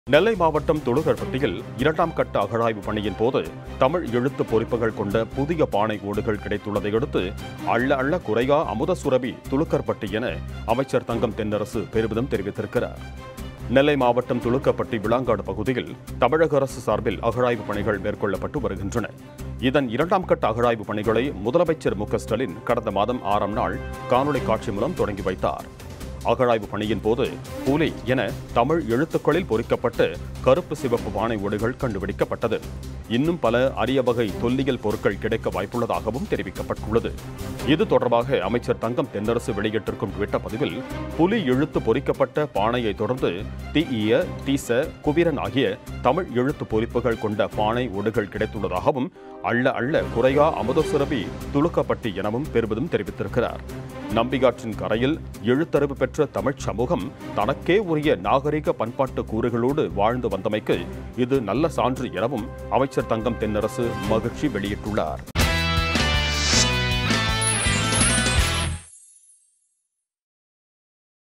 நெல்லை மாவட்டம் துளுகர்பட்டியில் இரண்டாம் கட்ட அகழாய்வு பணியின் போது தமிழ் எழுத்து பொறிப்புகள் கொண்ட புதிய பானை ஓடுகள் கிடைத்துள்ளதை அடுத்து அள்ள அள்ள குறையா அமுத சுரபி துளுக்கர்பட்டி என அமைச்சர் தங்கம் தென்னரசு பெருமிதம் தெரிவித்திருக்கிறார் நெல்லை மாவட்டம் துளுக்கப்பட்டி விளாங்காடு பகுதியில் தமிழக அரசு சார்பில் அகழாய்வு பணிகள் மேற்கொள்ளப்பட்டு வருகின்றன இதன் இரண்டாம் கட்ட அகழாய்வு பணிகளை முதலமைச்சர் மு க ஸ்டாலின் கடந்த மாதம் ஆறாம் நாள் காணொலி காட்சி மூலம் தொடங்கி வைத்தார் அகழாய்வு பணியின் போது புலி என தமிழ் எழுத்துக்களில் பொறிக்கப்பட்டு கருப்பு சிவப்பு பானை ஓடுகள் கண்டுபிடிக்கப்பட்டது இன்னும் பல அரிய வகை தொல்லியல் பொருட்கள் கிடைக்க வாய்ப்புள்ளதாகவும் தெரிவிக்கப்பட்டுள்ளது இது தொடர்பாக அமைச்சர் தங்கம் தென்னரசு வெளியிட்டிருக்கும் ட்விட்டர் பதிவில் புலி எழுத்து பொறிக்கப்பட்ட பானையை தொடர்ந்து தீய தீச குபிரன் ஆகிய தமிழ் எழுத்து பொறிப்புகள் கொண்ட பானை ஓடுகள் கிடைத்துள்ளதாகவும் அள்ள அள்ள குறையா அமுதசுரபி துளுக்கப்பட்டி எனவும் பெருமிதம் தெரிவித்திருக்கிறார் நம்பிகாற்றின் கரையில் எழுத்தறிவு பெற்ற தமிழ்ச் சமூகம் தனக்கே உரிய நாகரிக பண்பாட்டு கூறுகளோடு வாழ்ந்து வந்தமைக்கு இது நல்ல சான்று எனவும் அமைச்சர் தங்கம் தென்னரசு மகிழ்ச்சி வெளியிட்டுள்ளார்